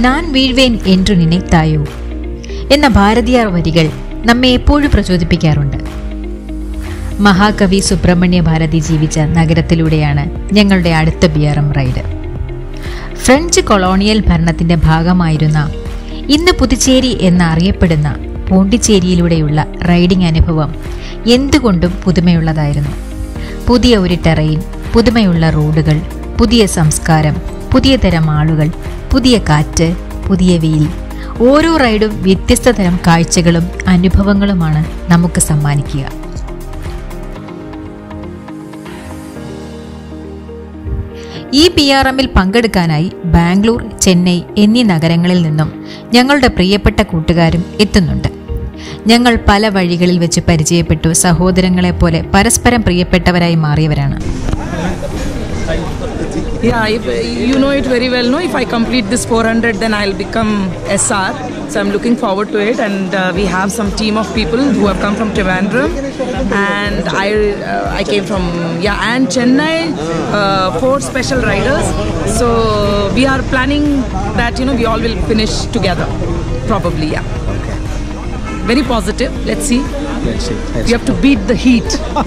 നാൻ വീഴ്വേൻ എൻറു നിனைத்தாയോ എന്ന ഭാരതിയാർ വരികൾ നമ്മെ എപ്പോഴും പ്രചോദിപ്പിക്കാറുണ്ട് മഹാകവി സുബ്രഹ്മണ്യ ഭാരതി ജീവിച്ച നഗരത്തിലൂടെയാണ് ഞങ്ങളുടെ അടുത്ത B R M ride French colonial ഭരണത്തിന്റെ ഭാഗമായിരുന്ന ഇന്ന് പുതുച്ചേരി എന്നറിയപ്പെടുന്ന പോണ്ടിച്ചേരിയിലൂടെയുള്ള റൈഡിംഗ് അനുഭവം എന്തുകൊണ്ടും പുതുമയുള്ളതായിരുന്നു പുതിയ ഒരു ടെറൈൻ പുതുമയുള്ള റോഡുകൾ പുതിയ സംസ്കാരം പുതിയ തരം ആളുകൾ പുതിയ കാറ്റ് പുതിയ വെയിൽ ഓരോ റൈഡും വ്യത്യസ്ത തരം കാഴ്ചകളും അനുഭവങ്ങളുമാണ് നമുക്ക് സമ്മാനിക്കുക ഈ പി ആർ എമ്മിൽ പങ്കെടുക്കാനായി ബാംഗ്ലൂർ ചെന്നൈ എന്നീ നഗരങ്ങളിൽ നിന്നും ഞങ്ങളുടെ പ്രിയപ്പെട്ട കൂട്ടുകാരും എത്തുന്നുണ്ട് ഞങ്ങൾ പല വഴികളിൽ വെച്ച് പരിചയപ്പെട്ടു സഹോദരങ്ങളെപ്പോലെ പരസ്പരം പ്രിയപ്പെട്ടവരായി മാറിയവരാണ് Yeah, if, you know it very well. No, if I complete this 400, then I'll become SR. So I'm looking forward to it. And uh, we have some team of people who have come from Trivandrum, and I uh, I came from yeah, and Chennai, uh, four special riders. So we are planning that you know we all will finish together, probably. Yeah. Very positive. Let's see. Let's see. Let's We have to beat the heat.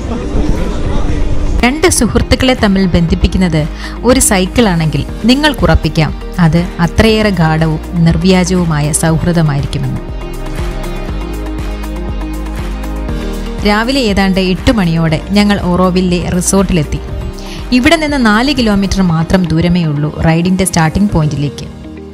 രണ്ട് സുഹൃത്തുക്കളെ തമ്മിൽ ബന്ധിപ്പിക്കുന്നത് ഒരു സൈക്കിളാണെങ്കിൽ നിങ്ങൾക്കുറപ്പിക്കാം അത് അത്രയേറെ ഗാഠവും നിർവ്യാജവുമായ സൗഹൃദമായിരിക്കുമെന്ന് രാവിലെ ഏതാണ്ട് എട്ട് മണിയോടെ ഞങ്ങൾ ഓറോവില്ലെ റിസോർട്ടിലെത്തി ഇവിടെ നിന്ന് നാല് കിലോമീറ്റർ മാത്രം ദൂരമേ ഉള്ളൂ റൈഡിന്റെ സ്റ്റാർട്ടിംഗ് പോയിന്റിലേക്ക്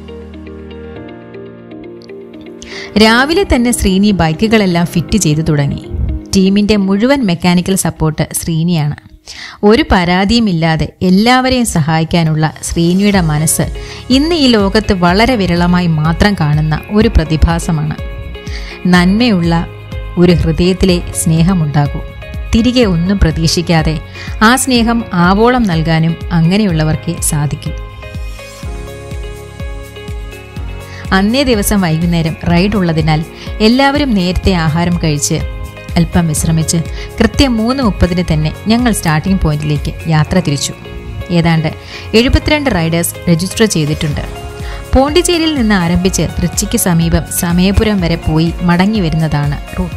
രാവിലെ തന്നെ ശ്രീനി ബൈക്കുകളെല്ലാം ഫിറ്റ് ചെയ്തു തുടങ്ങി ടീമിന്റെ മുഴുവൻ മെക്കാനിക്കൽ സപ്പോർട്ട് ശ്രീനിയാണ് ഒരു പരാതിയുമില്ലാതെ എല്ലാവരെയും സഹായിക്കാനുള്ള ശ്രീനിയുടെ മനസ്സ് ഇന്ന് ഈ ലോകത്ത് വളരെ വിരളമായി മാത്രം കാണുന്ന ഒരു പ്രതിഭാസമാണ് നന്മയുള്ള ഒരു ഹൃദയത്തിലെ സ്നേഹമുണ്ടാകൂ തിരികെ ഒന്നും പ്രതീക്ഷിക്കാതെ ആ സ്നേഹം ആവോളം നൽകാനും അങ്ങനെയുള്ളവർക്ക് സാധിക്കും അന്നേ ദിവസം വൈകുന്നേരം റൈഡ് ഉള്ളതിനാൽ എല്ലാവരും നേരത്തെ ആഹാരം കഴിച്ച് അല്പം വിശ്രമിച്ച് കൃത്യം മൂന്ന് മുപ്പതിന് തന്നെ ഞങ്ങൾ സ്റ്റാർട്ടിംഗ് പോയിന്റിലേക്ക് യാത്ര തിരിച്ചു ഏതാണ്ട് എഴുപത്തിരണ്ട് റൈഡേഴ്സ് രജിസ്റ്റർ ചെയ്തിട്ടുണ്ട് പോണ്ടിച്ചേരിയിൽ നിന്ന് ആരംഭിച്ച് തൃച്ചിക്ക് സമീപം സമയപുരം വരെ പോയി മടങ്ങി വരുന്നതാണ് റൂട്ട്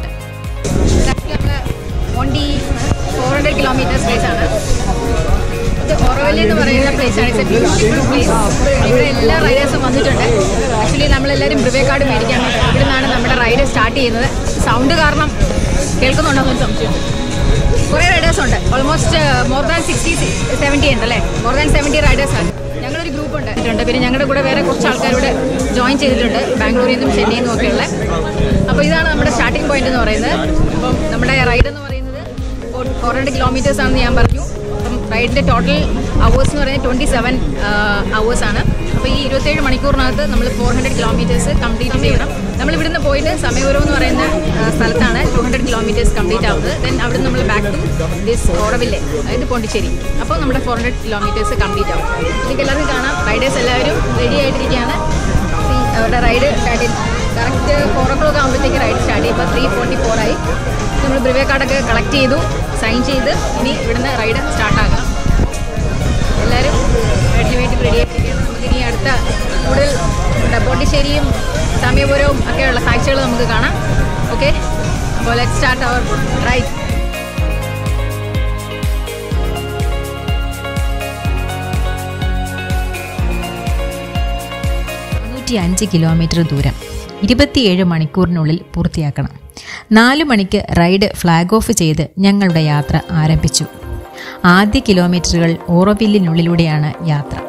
ഓണ്ടി ഫോർ ഹൺഡ്രഡ് കിലോമീറ്റേഴ്സ് പ്ലേസ് ആണ് ഇത് ഓറോവലി എന്ന് പറയുന്ന പ്ലേസ് ആണ് ഇറ്റ്സ് എ ബ്യൂട്ടിഫുൾ പ്ലേസ് ഇവിടെ എല്ലാ റൈഡേഴ്സും വന്നിട്ടുണ്ട് ആക്ച്വലി നമ്മളെല്ലാവരും ബ്രിവേക്കാർഡ് മേടിക്കാൻ ഇവിടെ നിന്നാണ് നമ്മുടെ റൈഡ് സ്റ്റാർട്ട് ചെയ്യുന്നത് സൗണ്ട് കാരണം കേൾക്കുന്നുണ്ടോ എന്നൊരു സംശയമുണ്ട് കുറേ റൈഡേഴ്സ് ഉണ്ട് almost more than sixty seventy ഉണ്ട് അല്ലേ മോർ ദാൻ സെവൻറ്റി റൈഡേഴ്സ് ആണ് ഞങ്ങളൊരു ഗ്രൂപ്പ് ഉണ്ട് ഉണ്ട് പിന്നെ ഞങ്ങളുടെ കൂടെ വേറെ കുറച്ച് ആൾക്കാരോട് ജോയിൻ ചെയ്തിട്ടുണ്ട് ബാംഗ്ലൂരിൽ നിന്നും ചെന്നൈയിൽ നിന്നും ഒക്കെ ഉള്ള അപ്പോൾ ഇതാണ് നമ്മുടെ സ്റ്റാർട്ടിംഗ് പോയിന്റ് എന്ന് പറയുന്നത് അപ്പം നമ്മുടെ റൈഡ് എന്ന് പറയുന്നത് ഫോർ ഹൺഡ്രഡ് കിലോമീറ്റേഴ്സ് ആണെന്ന് ഞാൻ പറഞ്ഞു അപ്പം റൈഡിൻ്റെ ടോട്ടൽ അവേഴ്സ് എന്ന് പറയുന്നത് ട്വൻറ്റി സെവൻ അവേഴ്സ് ആണ് അപ്പോൾ ഈ ഇരുപത്തേഴ് മണിക്കൂറിനകത്ത് നമ്മൾ ഫോർ ഹൺഡ്രഡ് കിലോമീറ്റേഴ്സ് കംപ്ലീറ്റ് ചെയ്യണം നമ്മൾ ഇവിടുന്ന് പോയിട്ട് സമയപുരം എന്ന് പറയുന്ന ആ, സ്ഥലത്താണ് ടു ഹൺഡ്രഡ് കിലോമീറ്റേഴ്സ് കംപ്ലീറ്റ് ആവുന്നത് ദെൻ അവിടെ നമ്മൾ ബാക്ക് ടു ദിസ് ഓറവില്ലേ അതായത് പോണ്ടിച്ചേരി അപ്പോൾ നമ്മുടെ ഫോർ ഹൺഡ്രഡ് കിലോമീറ്റേഴ്സ് കംപ്ലീറ്റ് ആവും എനിക്ക് എല്ലാവർക്കും കാണാം റൈഡേഴ്സ് എല്ലാവരും റെഡി ആയിട്ടിരിക്കുകയാണ് See, അവരുടെ റൈഡ് സ്റ്റാർട്ട് ചെയ്ത് കറക്റ്റ് ഫോർ ഓ ക്ലോക്ക് ആകുമ്പോഴത്തേക്ക് റൈഡ് സ്റ്റാർട്ട് ചെയ്യും ഇപ്പോൾ ത്രീ ഫോർട്ടി ഫോർ ആയി നമ്മൾ ബ്രിവേ കാർഡൊക്കെ കളക്ട് ചെയ്തു സൈൻ ചെയ്ത് ഇനി ഇവിടുന്ന് റൈഡ് സ്റ്റാർട്ടാക്കാം എല്ലാവരും റൈഡിന് വേണ്ടി റെഡി ആയിട്ടിരിക്കുകയാണ് നമുക്ക് ഇനി അടുത്ത കൂടുതൽ നമ്മുടെ പോണ്ടിശ്ശേരിയും സമയപുരവും ഒക്കെയുള്ള കാഴ്ചകൾ നമുക്ക് കാണാം ഓക്കെ അപ്പോൾ ലെറ്റ് സ്റ്റാർട്ട് അവർ റൈഡ് മുന്നൂറ്റി അഞ്ച് കിലോമീറ്റർ ദൂരം ഇരുപത്തിയേഴ് മണിക്കൂറിനുള്ളിൽ പൂർത്തിയാക്കണം നാല് മണിക്ക് റൈഡ് ഫ്ലാഗ് ഓഫ് ചെയ്ത് ഞങ്ങളുടെ യാത്ര ആരംഭിച്ചു ആദ്യ കിലോമീറ്ററുകൾ ഓറോവില്ലിനുള്ളിലൂടെയാണ് യാത്ര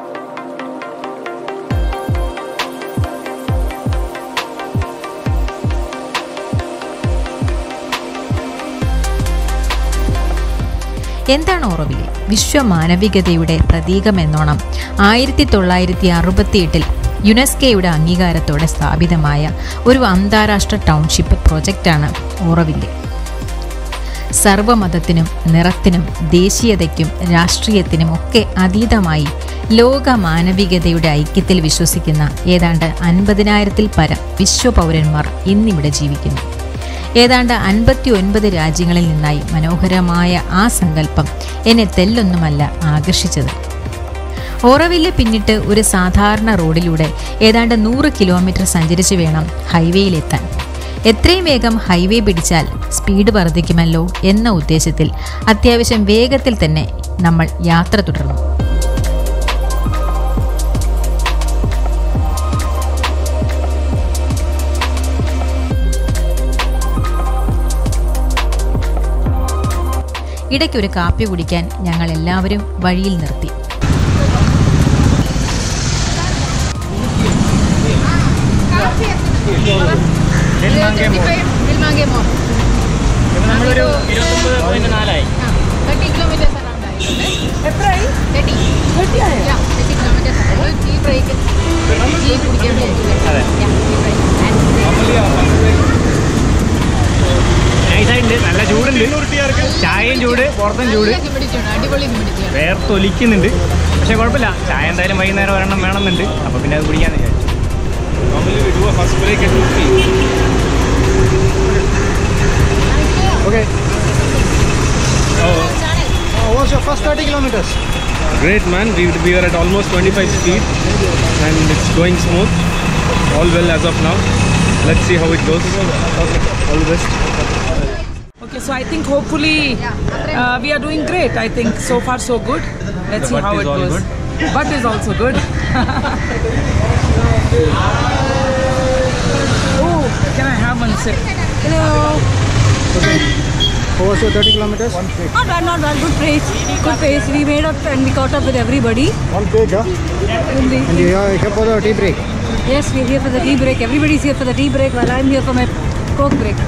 എന്താണ് ഓറോവില്ല് വിശ്വമാനവികതയുടെ പ്രതീകമെന്നോണം ആയിരത്തി തൊള്ളായിരത്തി അറുപത്തിയെട്ടിൽ യുനെസ്കോയുടെ അംഗീകാരത്തോടെ സ്ഥാപിതമായ ഒരു അന്താരാഷ്ട്ര ടൗൺഷിപ്പ് പ്രൊജക്റ്റാണ് ഓറോവില്ല് സർവമതത്തിനും നിറത്തിനും ദേശീയതയ്ക്കും രാഷ്ട്രീയത്തിനും ഒക്കെ അതീതമായി ലോക മാനവികതയുടെ ഐക്യത്തിൽ വിശ്വസിക്കുന്ന ഏതാണ്ട് അൻപതിനായിരത്തിൽ പരം വിശ്വപൗരന്മാർ ഇന്നിവിടെ ജീവിക്കുന്നു ഏതാണ്ട് അൻപത്തി ഒൻപത് രാജ്യങ്ങളിൽ നിന്നായി മനോഹരമായ ആ സങ്കല്പം എന്നെ തെല്ലൊന്നുമല്ല ആകർഷിച്ചത് ഓറവില്ല് പിന്നിട്ട് ഒരു സാധാരണ റോഡിലൂടെ ഏതാണ്ട് നൂറ് കിലോമീറ്റർ സഞ്ചരിച്ചു വേണം ഹൈവേയിലെത്താൻ എത്രയും വേഗം ഹൈവേ പിടിച്ചാൽ സ്പീഡ് വർദ്ധിക്കുമല്ലോ എന്ന ഉദ്ദേശത്തിൽ അത്യാവശ്യം വേഗത്തിൽ തന്നെ നമ്മൾ യാത്ര തുടർന്നു ഇടയ്ക്കൊരു കാപ്പി കുടിക്കാൻ ഞങ്ങൾ എല്ലാവരും വഴിയിൽ നിർത്തി മാങ്കേമോ നമ്മളൊരു ഇരുപത്തൊമ്പത് പോയിന്റ് നാലായി തേർട്ടി കിലോമീറ്റേഴ്സ് അറൗണ്ട് ആയിട്ടുണ്ട് എത്രയായി തേർട്ടി തേർട്ടി ആയോ തേർട്ടി കിലോമീറ്റേഴ്സ് നമ്മൾ ടീ ബ്രേക്ക് ടീ കുടിക്കാൻ അതെ. നൈസായിട്ടുണ്ട് നല്ല ചൂടുണ്ട് ചായയും ചൂട് പുറത്തും ചൂട് ഹ്യൂമിഡിറ്റി ഉണ്ട് അടിപൊളി ഹ്യൂമിഡിറ്റി ആണ് വേർത്തൊലിക്കുന്നുണ്ട് പക്ഷെ കുഴപ്പമില്ല ചായ എന്തായാലും വൈകുന്നേരം ഒരെണ്ണം വേണമെന്നുണ്ട് അപ്പോൾ പിന്നെ അത് കുടിക്കാന്ന് വിചാരിച്ചു Normally we do a first break at 2 okay What's your first 30 kilometers? Great man, we, we are at almost 25 speed and it's going smooth. All well as of now. Let's see how it goes. Okay. All the best. Okay, so I think hopefully uh, we are doing great. I think so far so good. Let's The see butt how is it all goes. good? Butt is also good. oh, can I have one sip? How was your 30 kilometers? Not bad, not bad. Good pace. Good pace. We made up and we caught up with everybody. One break, huh? In the, And you are here for the tea break. yes, we're here for the tea break. Everybody's here for the tea break while I'm here for my coke break.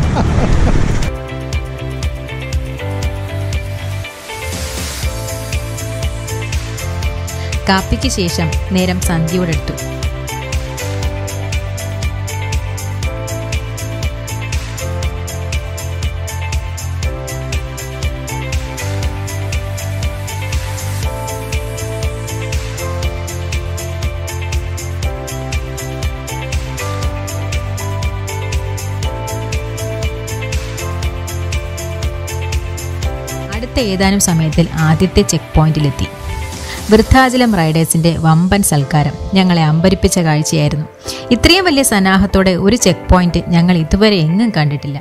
കാപ്പിക്ക് ശേഷം നേരം സന്ധ്യയോടെടുത്തു അടുത്ത ഏതാനും സമയത്തിൽ ആദ്യത്തെ check പോയിന്റിലെത്തി വൃദ്ധാചലം റൈഡേഴ്സിന്റെ വമ്പൻ സൽക്കാരം ഞങ്ങളെ അമ്പരിപ്പിച്ച കാഴ്ചയായിരുന്നു ഇത്രയും വലിയ സന്നാഹത്തോടെ ഒരു ചെക്ക് പോയിന്റ് ഞങ്ങൾ ഇതുവരെ എങ്ങും കണ്ടിട്ടില്ല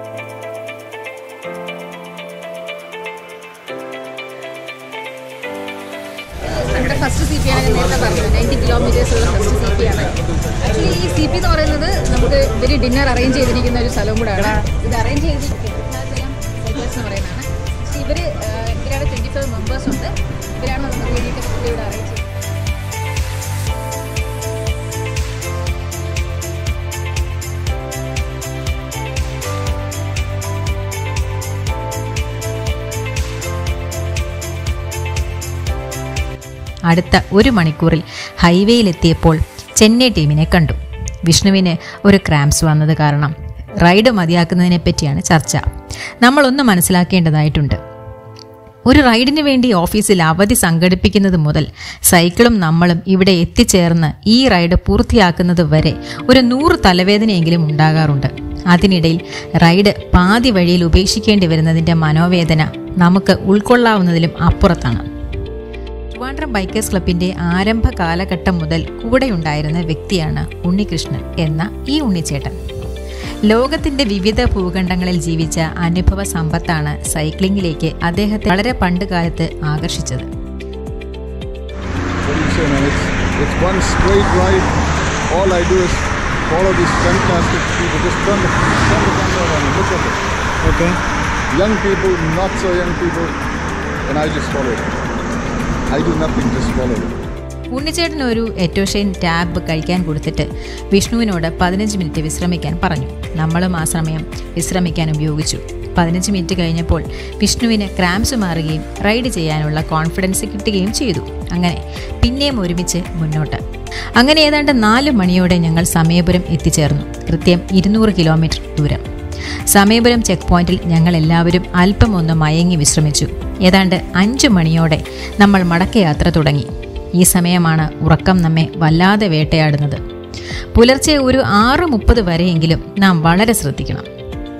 നമ്മുടെ ഫസ്റ്റ് സി പി ആണ് ഞാൻ നേരത്തെ പറഞ്ഞത് നയൻറ്റി കിലോമീറ്റേഴ്സ് ഉള്ള ഫസ്റ്റ് സി പി ആണ് ആക്ച്വലി ഈ സി പി എന്ന് പറയുന്നത് നമുക്ക് ഇവര് ഡിന്നർ അറേഞ്ച് ചെയ്തിരിക്കുന്ന ഒരു സ്ഥലവും കൂടെയാണ് ഇത് അറേഞ്ച് ചെയ്തിരിക്കുന്നത് എന്ന് പറയുന്നതാണ് പക്ഷേ ഇവർ ഇവരാണ് ട്വൻറ്റി ഫൈവ് മെമ്പേഴ്സ് ഉണ്ട് ഇവരാണ് നമുക്ക് വേണ്ടിയിട്ട് ഫുഡ് ഇവിടെ അറേഞ്ച് ചെയ്യുന്നത് അടുത്ത ഒരു മണിക്കൂറിൽ ഹൈവേയിലെത്തിയപ്പോൾ ചെന്നൈ ടീമിനെ കണ്ടു വിഷ്ണുവിന് ഒരു ക്രാംസ് വന്നത് കാരണം റൈഡ് മതിയാക്കുന്നതിനെ പറ്റിയാണ് ചർച്ച നമ്മളൊന്ന് മനസ്സിലാക്കേണ്ടതായിട്ടുണ്ട് ഒരു റൈഡിന് വേണ്ടി ഓഫീസിൽ അവധി സംഘടിപ്പിക്കുന്നത് മുതൽ സൈക്കിളും നമ്മളും ഇവിടെ എത്തിച്ചേർന്ന് ഈ റൈഡ് പൂർത്തിയാക്കുന്നത് വരെ ഒരു നൂറ് തലവേദനയെങ്കിലും ഉണ്ടാകാറുണ്ട് അതിനിടയിൽ റൈഡ് പാതി വഴിയിൽ ഉപേക്ഷിക്കേണ്ടി വരുന്നതിൻ്റെ മനോവേദന നമുക്ക് ഉൾക്കൊള്ളാവുന്നതിലും അപ്പുറത്താണ് ട്രിവാൻഡ്രം ബൈക്കേഴ്സ് ക്ലബിന്റെ ആരംഭ കാലഘട്ടം മുതൽ കൂടെയുണ്ടായിരുന്ന വ്യക്തിയാണ് ഉണ്ണികൃഷ്ണൻ എന്ന ഈ ഉണ്ണിച്ചേട്ടൻ ലോകത്തിന്റെ വിവിധ ഭൂഖണ്ഡങ്ങളിൽ ജീവിച്ച അനുഭവ സമ്പത്താണ് സൈക്ലിംഗിലേക്ക് അദ്ദേഹത്തെ വളരെ പണ്ട് കാലത്ത് ആകർഷിച്ചത് What do you say, man? It's, it's one straight ride. All I do is follow these fantastic people. Just turn the, turn the camera around and look at it. Okay. Young people, not so young people, and I just follow it. I do nothing, just follow it. ഉണ്ണിച്ചേട്ടൻ ഒരു എറ്റോഷൈൻ tab കഴിക്കാൻ കൊടുത്തിട്ട് വിഷ്ണുവിനോട് പതിനഞ്ച് minute വിശ്രമിക്കാൻ പറഞ്ഞു നമ്മളും ആ സമയം വിശ്രമിക്കാൻ ഉപയോഗിച്ചു പതിനഞ്ച് മിനിറ്റ് കഴിഞ്ഞപ്പോൾ വിഷ്ണുവിന് ക്രാംസ് മാറുകയും റൈഡ് ചെയ്യാനുള്ള കോൺഫിഡൻസ് കിട്ടുകയും ചെയ്തു അങ്ങനെ പിന്നെയും ഒരുമിച്ച് മുന്നോട്ട് അങ്ങനെ ഏതാണ്ട് നാല് മണിയോടെ ഞങ്ങൾ സമയപുരം എത്തിച്ചേർന്നു കൃത്യം ഇരുന്നൂറ് കിലോമീറ്റർ ദൂരം സമയപുരം ചെക്ക് പോയിന്റിൽ ഞങ്ങൾ എല്ലാവരും അല്പം ഒന്ന് മയങ്ങി വിശ്രമിച്ചു ഏതാണ്ട് അഞ്ചു മണിയോടെ നമ്മൾ മടക്കയാത്ര തുടങ്ങി ഈ സമയമാണ് ഉറക്കം നമ്മെ വല്ലാതെ വേട്ടയാടുന്നത് പുലർച്ചെ ഒരു ആറ് മുപ്പത് വരെയെങ്കിലും നാം വളരെ ശ്രദ്ധിക്കണം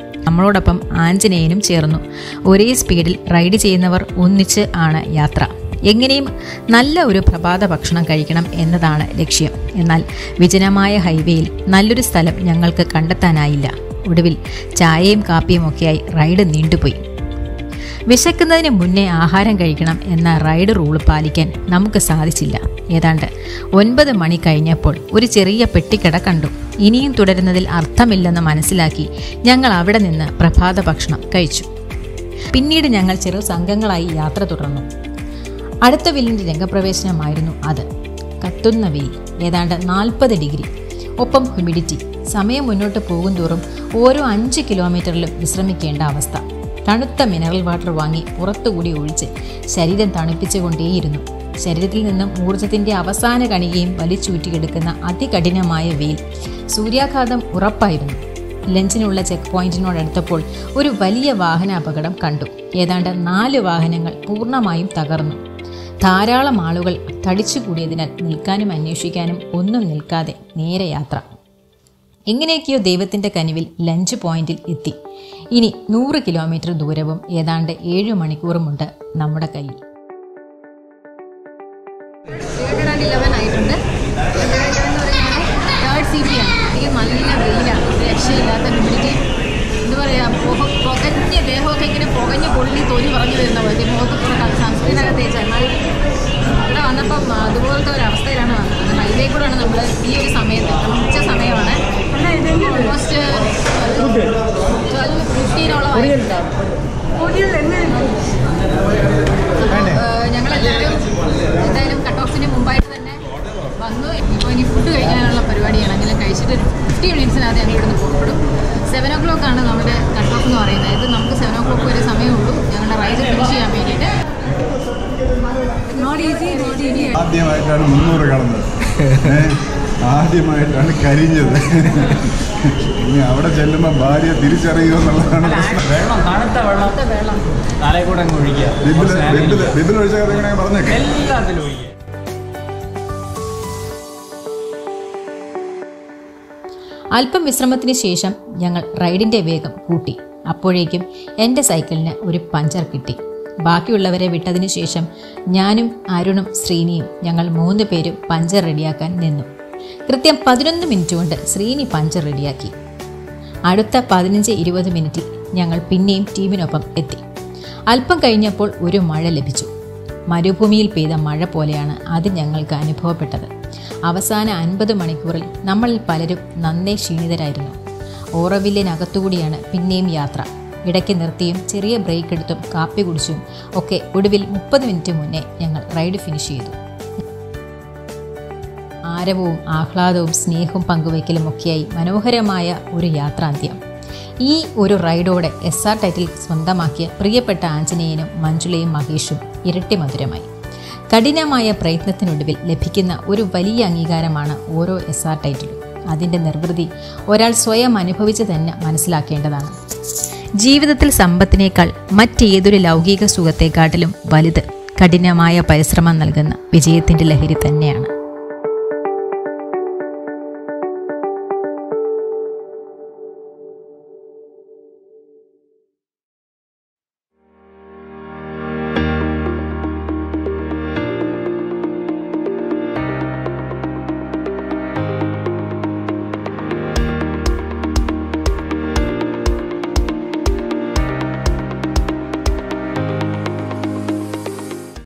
നമ്മളോടൊപ്പം ആഞ്ജനേയനും ചേർന്നു ഒരേ സ്പീഡിൽ റൈഡ് ചെയ്യുന്നവർ ഒന്നിച്ച് ആണ് യാത്ര എങ്ങനെയും നല്ല ഒരു പ്രഭാത ഭക്ഷണം കഴിക്കണം എന്നതാണ് ലക്ഷ്യം എന്നാൽ വിജനമായ ഹൈവേയിൽ നല്ലൊരു സ്ഥലം ഞങ്ങൾക്ക് കണ്ടെത്താനായില്ല ഒടുവിൽ ചായയും കാപ്പിയും ഒക്കെയായി റൈഡ് നീണ്ടുപോയി വിശക്കുന്നതിന് മുന്നേ ആഹാരം കഴിക്കണം എന്ന റൈഡ് റൂൾ പാലിക്കാൻ നമുക്ക് സാധിച്ചില്ല ഏതാണ്ട് ഒൻപത് മണി കഴിഞ്ഞപ്പോൾ ഒരു ചെറിയ പെട്ടിക്കട കണ്ടു ഇനിയും തുടരുന്നതിൽ അർത്ഥമില്ലെന്ന് മനസ്സിലാക്കി ഞങ്ങൾ അവിടെ നിന്ന് പ്രഭാത ഭക്ഷണം കഴിച്ചു പിന്നീട് ഞങ്ങൾ ചെറു സംഘങ്ങളായി യാത്ര തുടർന്നു അടുത്ത വില്ലിൻ്റെ രംഗപ്രവേശനമായിരുന്നു അത് കത്തുന്ന വെയിൽ ഏതാണ്ട് നാൽപ്പത് ഡിഗ്രി ഒപ്പം ഹ്യൂമിഡിറ്റി സമയം മുന്നോട്ട് പോകുന്തോറും ഓരോ അഞ്ച് കിലോമീറ്ററിലും വിശ്രമിക്കേണ്ട അവസ്ഥ തണുത്ത മിനറൽ വാട്ടർ വാങ്ങി പുറത്തുകൂടി ഒഴിച്ച് ശരീരം തണുപ്പിച്ചുകൊണ്ടേയിരുന്നു ശരീരത്തിൽ നിന്നും ഊർജത്തിൻ്റെ അവസാന കണികയും വലിച്ചൂറ്റിയെടുക്കുന്ന അതികഠിനമായ വെയിൽ സൂര്യാഘാതം ഉറപ്പായിരുന്നു ലഞ്ചിനുള്ള ചെക്ക് പോയിന്റിനോടടുത്തപ്പോൾ ഒരു വലിയ വാഹന അപകടം കണ്ടു ഏതാണ്ട് നാല് വാഹനങ്ങൾ പൂർണ്ണമായും തകർന്നു ധാരാളം ആളുകൾ തടിച്ചുകൂടിയതിനാൽ നിൽക്കാനും അന്വേഷിക്കാനും ഒന്നും നിൽക്കാതെ നേരെ യാത്ര എങ്ങനെയൊക്കെയോ ദൈവത്തിൻ്റെ കനിവിൽ ലഞ്ച് പോയിന്റിൽ എത്തി ഇനി നൂറ് കിലോമീറ്റർ ദൂരവും ഏതാണ്ട് ഏഴ് മണിക്കൂറുമുണ്ട് നമ്മുടെ കയ്യിൽ ഹൺഡ്രഡ് ആൻഡ് ഇലവൻ ആയിട്ടുണ്ട് തേർഡ് സി പി ആണ് എനിക്ക് നല്ല വെയിലാണ് ഒരു രക്ഷയില്ലാത്ത ഹ്യൂമിഡിറ്റി എന്താ പറയുക പുക പുകഞ്ഞ് ദേഹമൊക്കെ ഇങ്ങനെ പുകഞ്ഞ് പൊള്ളി തൊലി പറഞ്ഞു വരുന്ന പോലെ മുഖത്ത് കൂടെ സൺസ്ക്രീനൊക്കെ തേച്ച് എന്നാൽ ഇവിടെ വന്നപ്പം അതുപോലത്തെ ഒരു അവസ്ഥയിലാണ് വന്നത് ഹൈവേ കൂടെയാണ് നമ്മൾ ഈ ഒരു സമയത്ത് നമ്മൾ ഉച്ച സമയമാണ് ഓൾമോസ്റ്റ് ട്വൽവ് ഫിഫ്റ്റീനോളം ആയിട്ടുണ്ട് ഞങ്ങളെല്ലാവരും എന്തായാലും കട്ട് ഓഫിന് മുമ്പായിട്ട് തന്നെ വന്നു ഇപ്പോൾ ഇനി ഫുഡ് കഴിക്കാനുള്ള പരിപാടിയാണ് അങ്ങനെ കഴിച്ചിട്ട് ഒരു ഫിഫ്റ്റി മിനിറ്റ്സിനകത്ത് ഞങ്ങൾ ഇവിടുന്ന് പുറപ്പെടും സെവൻ ഓ ക്ലോക്ക് ആണ് നമ്മുടെ കട്ട് ഓഫ് എന്ന് പറയുന്നത് ഇത് നമുക്ക് സെവൻ ഓ ക്ലോക്ക് വരെ സമയമുള്ളൂ ഞങ്ങളുടെ റൈഡ് ഫിനിഷ് ചെയ്യാൻ വേണ്ടിയിട്ട് Not easy, not easy. ആദ്യമായിട്ടാണ് മുന്നൂറ് കടന്നത് ഏ? ആദ്യമായിട്ടാണ് കരിഞ്ഞത് ഇനി അവിടെ ചെല്ലുമ്പോൾ ഭാര്യ തിരിച്ചറിയുക എന്നുള്ളതാണ് പ്രശ്നം വെള്ളം തണുത്ത വെള്ളം വെള്ളം തലയിൽ കൂടെ അങ്ങ് ഒഴിക്കുക ബിബിൽ ബിബിൽ ബിബിൽ ഒഴിച്ച കഥ ഇങ്ങനെ പറഞ്ഞേക്കെ എല്ലാത്തിലും ഒഴിക്കുക അല്പം വിശ്രമത്തിന് ശേഷം ഞങ്ങൾ റൈഡിന്റെ വേഗം കൂട്ടി അപ്പോഴേക്കും എൻ്റെ സൈക്കിളിന് ഒരു പഞ്ചർ കിട്ടി ബാക്കിയുള്ളവരെ വിട്ടതിനു ശേഷം ഞാനും അരുണും ശ്രീനിയും ഞങ്ങൾ മൂന്ന് പേരും പഞ്ചർ റെഡിയാക്കാൻ നിന്നു കൃത്യം പതിനൊന്ന് മിനിറ്റ് കൊണ്ട് ശ്രീനി പഞ്ചർ റെഡിയാക്കി അടുത്ത പതിനഞ്ച് ഇരുപത് മിനിറ്റിൽ ഞങ്ങൾ പിന്നെയും ടീമിനൊപ്പം എത്തി അല്പം കഴിഞ്ഞപ്പോൾ ഒരു മഴ ലഭിച്ചു മരുഭൂമിയിൽ പെയ്ത മഴ പോലെയാണ് അത് ഞങ്ങൾക്ക് അനുഭവപ്പെട്ടത് അവസാന അൻപത് മണിക്കൂറിൽ നമ്മളിൽ പലരും നന്നേ ക്ഷീണിതരായിരുന്നു ഓറവില്ലിനകത്തുകൂടിയാണ് പിന്നെയും യാത്ര ഇടയ്ക്ക് നിർത്തിയും ചെറിയ ബ്രേക്ക് എടുത്തും കാപ്പി കുടിച്ചും ഒക്കെ ഒടുവിൽ മുപ്പത് മിനിറ്റ് മുന്നേ ഞങ്ങൾ റൈഡ് ഫിനിഷ് ചെയ്തു ആരവവും ആഹ്ലാദവും സ്നേഹവും പങ്കുവയ്ക്കലും ഒക്കെയായി മനോഹരമായ ഒരു യാത്രാന്ത്യം ഈ ഒരു റൈഡോടെ എസ് ആർ ടൈറ്റിൽ സ്വന്തമാക്കിയ പ്രിയപ്പെട്ട ആഞ്ജനേയനും മഞ്ജുളയും മഹേഷും ഇരട്ടി മധുരമായി കഠിനമായ പ്രയത്നത്തിനൊടുവിൽ ലഭിക്കുന്ന ഒരു വലിയ അംഗീകാരമാണ് ഓരോ എസ് ആർ ടൈറ്റിലും അതിൻ്റെ നിർവൃതി ഒരാൾ സ്വയം അനുഭവിച്ച് തന്നെ മനസ്സിലാക്കേണ്ടതാണ് ജീവിതത്തിൽ സമ്പത്തിനേക്കാൾ മറ്റേതൊരു ലൗകിക സുഖത്തെക്കാട്ടിലും വലുത് കഠിനമായ പരിശ്രമം നൽകുന്ന വിജയത്തിൻ്റെ ലഹരി തന്നെയാണ്